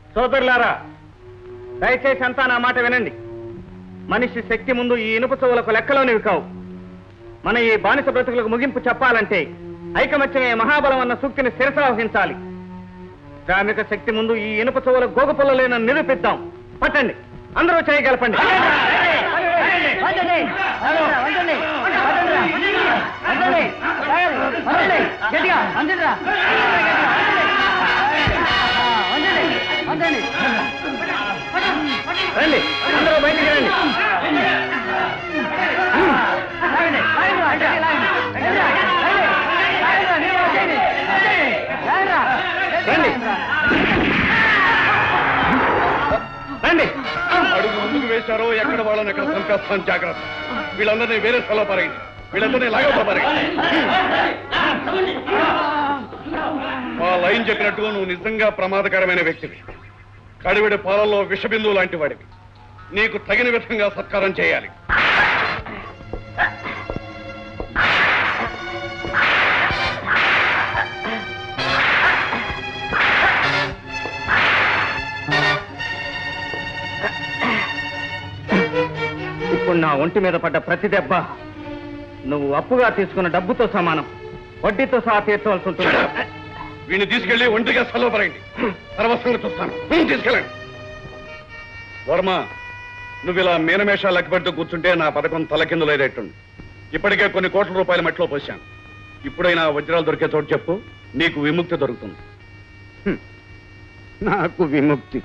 సోదరులారా దయచేసి అంతా నా మాట వినండి మనిషి శక్తి ముందు ఈ ఇనుప చెవులకు లెక్కలోనివి కావు మన ఈ బానిస బ్రతుకులకు ముగింపు చెప్పాలంటే ఐకమత్యమే మహాబలం అన్న సూక్తిని శిరసావహించాలి శ్రామిక శక్తి ముందు ఈ ఇనుప చెవుల గోగపుల్లలేనని నిరూపిద్దాం పట్టండి అందరూ చేయగలపండి రండి అందరూ బయటికి రండి రండి రండి అడుగు ముందుకు వేశారో ఎక్కడ వాళ్ళని ఎక్కడ చంపేస్తాను జాగ్రత్త వీళ్ళందరినీ వేరే స్థలం పరగండి వీళ్ళందరినీ లాగవుతా పరగండి ఆ లైన్ చెప్పినట్టు నువ్వు నిజంగా ప్రమాదకరమైన వ్యక్తివి కడివిడి పాలల్లో విషబిందువు లాంటి వాడివి నీకు తగిన విధంగా సత్కారం చేయాలి ఇప్పుడు నా ఒంటి మీద పడ్డ ప్రతి దెబ్బ నువ్వు అప్పుగా తీసుకున్న డబ్బుతో సమానం వడ్డీతో సహా తీర్చవలసి ఉంటుంది వీడిని తీసుకెళ్లి ఒంటిగా స్థలం పరగండి సర్వస్వంగా చూస్తాను హ్మ్, తీసుకెళ్ళండి వర్మ నువ్వు ఇలా మీనమేషాలు లెక్కపెడుతూ కూర్చుంటే నా పథకం తలకిందులేదేట్టుంది ఇప్పటికే కొన్ని కోట్ల రూపాయల మట్లో పోశాను ఇప్పుడైనా వజ్రాలు దొరికే చోటు చెప్పు నీకు విముక్తి దొరుకుతుంది నాకు విముక్తి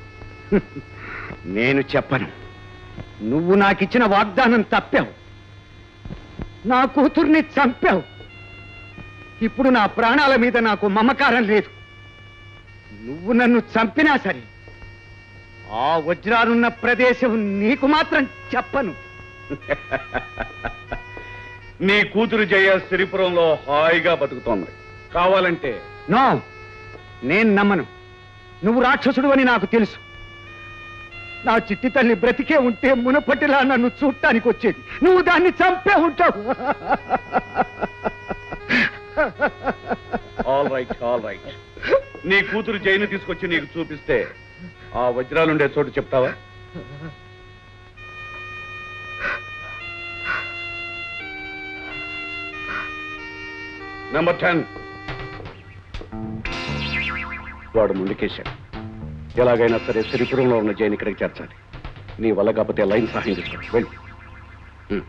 నేను చెప్పను నువ్వు నాకిచ్చిన వాగ్దానం తప్పావు నా కూతుర్ని చంపావు ఇప్పుడు నా ప్రాణాల మీద నాకు మమకారం లేదు నువ్వు నన్ను చంపినా సరే ఆ వజ్రాలున్న ప్రదేశం నీకు మాత్రం చెప్పను నీ కూతురు జయ సిరిపురంలో హాయిగా బతుకుతోంది కావాలంటే నో నేను నమ్మను నువ్వు రాక్షసుడు అని నాకు తెలుసు నా చిట్టి తల్లి బ్రతికే ఉంటే మునపటిలా నన్ను చూడటానికి వచ్చేది నువ్వు దాన్ని చంపే ఉంటావు ఆల్ రైట్ ఆల్ రైట్ నీ కూతురు జైలు తీసుకొచ్చి నీకు చూపిస్తే ఆ వజ్రాలుండే చోటు చెప్తావా నెంబర్ టెన్ వాడు ముందుకేశాడు ఎలాగైనా సరే సిరిపురంలో ఉన్న జైన్ ఇక్కడికి చేర్చాలి నీ వల్ల కాకపోతే లైన్ సహాయం తీసుకో వెళ్ళు హ్మ్.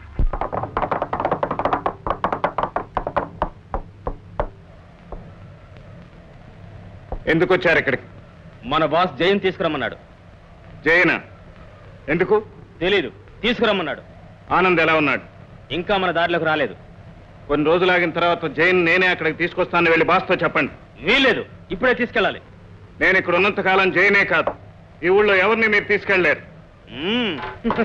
ఎందుకు వచ్చారు ఇక్కడికి మన బాస్ జైన్ తీసుకురమ్మన్నాడు జయన ఎందుకు తెలీదు తీసుకురమ్మన్నాడు ఆనంద్ ఎలా ఉన్నాడు ఇంకా మన దారిలోకి రాలేదు కొన్ని రోజులు ఆగిన తర్వాత జైన్ నేనే అక్కడికి తీసుకొస్తాను వెళ్ళి బాస్తో చెప్పండి వీల్లేదు ఇప్పుడే తీసుకెళ్ళాలి నేను ఇక్కడ ఉన్నంత కాలం జైనే కాదు ఈ ఊళ్ళో ఎవరిని మీరు తీసుకెళ్ళలేరు మ్మ్.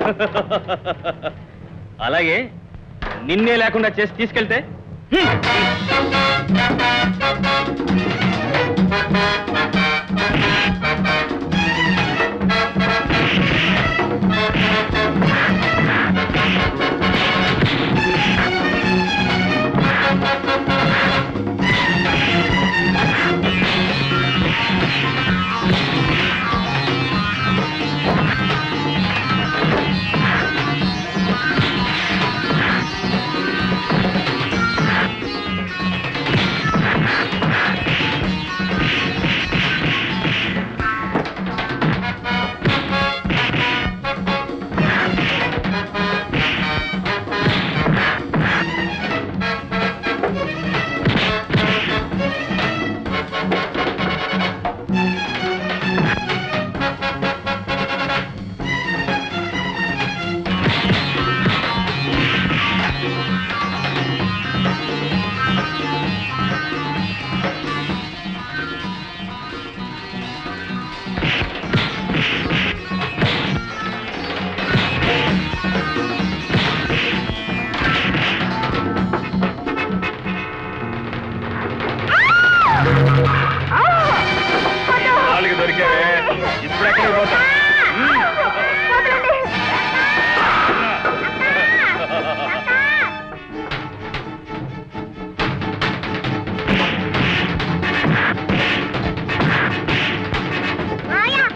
అలాగే నిన్నే లేకుండా చేసి తీసుకెళ్తే నాలుగు దొరికావే ఇప్పుడెక్కడ పోతా మాయా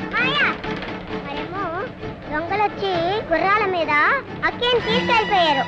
అక్కేం తీసుకెళ్ళిపోయారు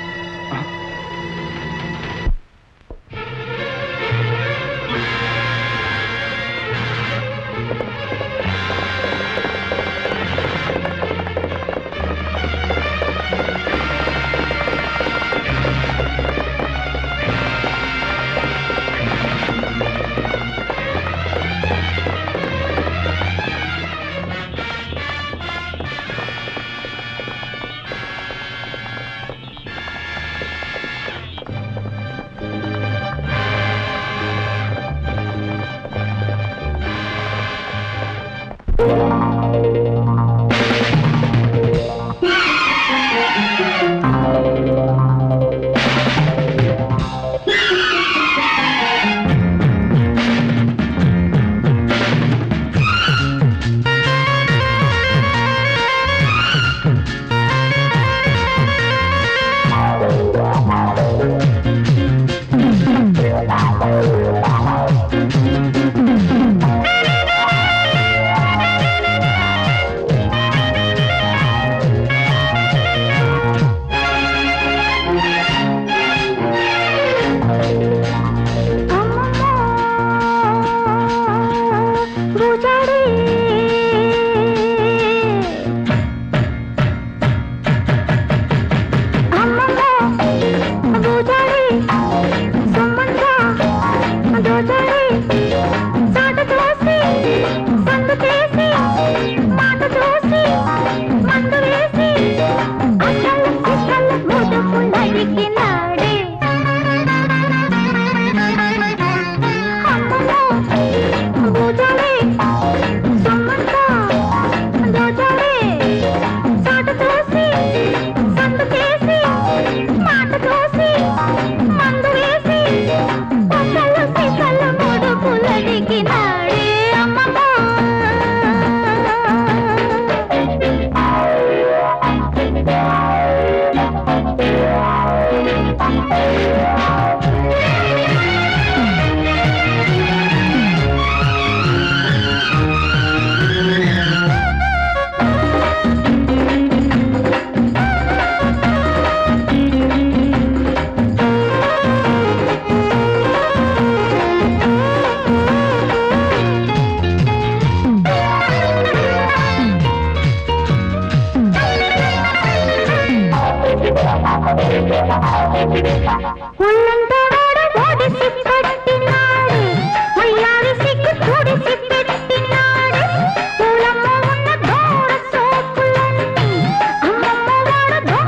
ఒళ్ళంతా వాడ ఓడిసి పట్టినాడు వయ్యారి సిగ్గు చూడిసి పెట్టినాడు పూలమ్మ ఉన్న దూర సోపులన్నీ అమ్మమ్మ వాడ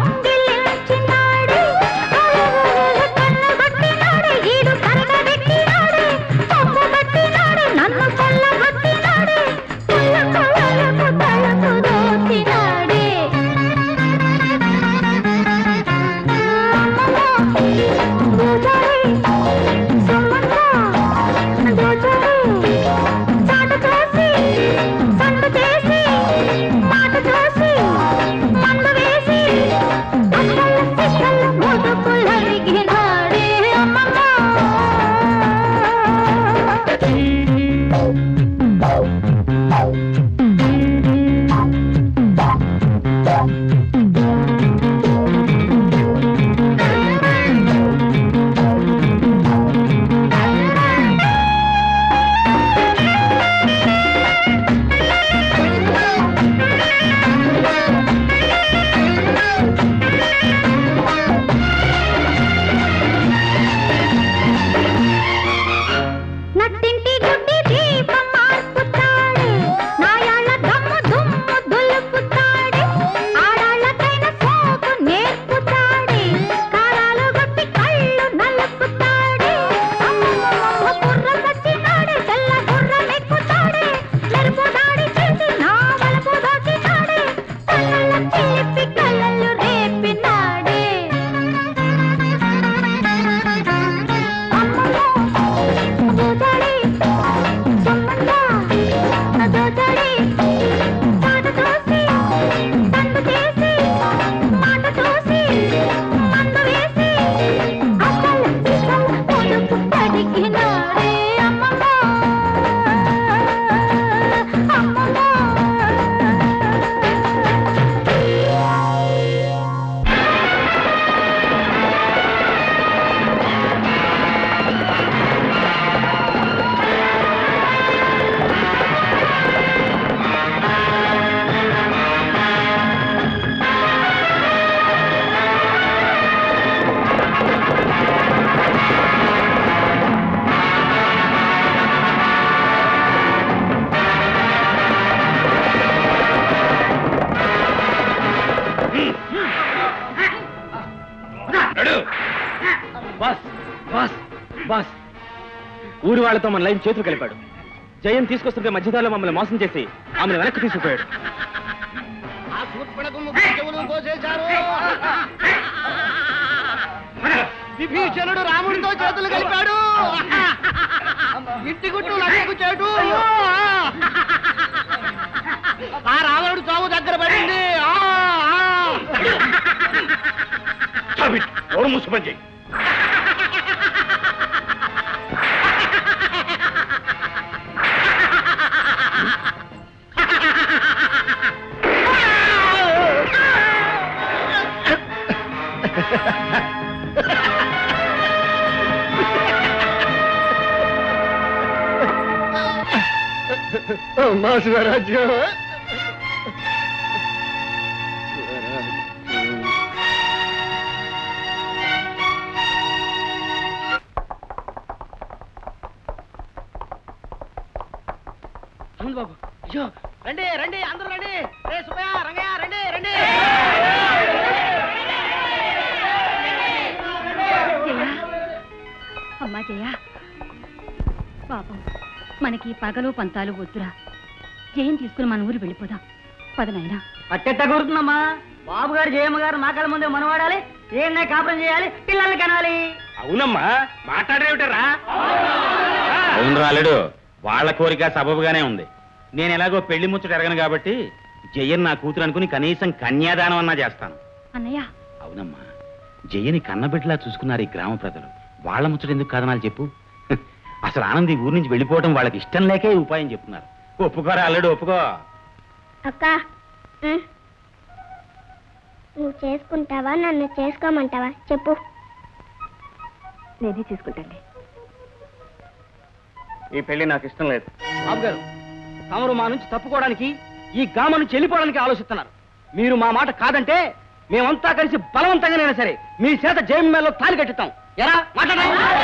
దొంగిలించినాడు కన్ను కొట్టినాడు ఈడు కరగబెట్టినాడు పంపు పట్టినాడు నన్ను కొల్లగొట్టినాడు కొల్ల కొల్లలకు తలకు దోచినాడే అమ్మమ్మ ఊరి వాళ్ళతో మన లైన్ చేతులు కలిపాడు జయం తీసుకొస్తుంటే మధ్యదారిలో మమ్మల్ని మోసం చేసి ఆమెను వెనక్కి తీసుకుపోయాడు ఆ శూర్పణకు ముగ్గురు చెవులు కోసేశారు విభీషణుడు రాముడితో చేతులు కలిపాడు ఇంటి గుట్టు లక్షకు చేటు ఆ రావణుడు చావు దగ్గర పడింది ఆ, ఆ. చావి, ఎవరు మూసుపని చేయి అమ్మా స్వరాజ్యం అవును బాబు అయ్యో రండి రండి అందరూ రండి రే సుబ్బయ్య రంగయ్య రండి రండి అమ్మా జయ పాపం మనకి పగలు పంతాలు వద్దురా జయం తీసుకుని మన ఊరు వెళ్ళిపోదాం పదనైనా అట్టెట్ట కుడుతుందమ్మా బాబు గారు జయమ్మ గారు మా కళ్ళ ముందే మనవాడాలి ఏమన్నా కాపురం చేయాలి పిల్లల్ని కనాలి అవునమ్మా మాట్లాడేవిటరా అవును రాలేడు వాళ్ళ కోరిక సబబుగానే ఉంది నేను ఎలాగో పెళ్లి ముచ్చట ఎరగను కాబట్టి జయన్ నా కూతురు అనుకుని కనీసం కన్యాదానం అన్నా చేస్తాను అన్నయ్య అవునమ్మా జయని కన్నబిడ్డలా చూసుకున్నారు ఈ గ్రామ ప్రజలు వాళ్ళ ముచ్చట ఎందుకు కాదనాలి చెప్పు అసలు ఆనంద్ ఈ ఊరి నుంచి వెళ్ళిపోవడం వాళ్ళకి ఇష్టం లేకే ఈ ఉపాయం చెప్తున్నారు ఒప్పుకోరా అల్లుడు ఒప్పుకో అక్క ఉం. నువ్వు చేసుకుంటావా నన్ను చేసుకోమంటావా చెప్పు నేనే చేసుకుంటాను ఈ పెళ్లి నాకు ఇష్టం లేదు బాబు గారు తమరు మా నుంచి తప్పుకోవడానికి ఈ గ్రామం నుంచి వెళ్ళిపోవడానికి ఆలోచిస్తున్నారు మీరు మా మాట కాదంటే మేమంతా కలిసి బలవంతంగానైనా సరే మీ చేత జయం మేలో తాలి కట్టుతాం ఎలా మాట్లాడాలి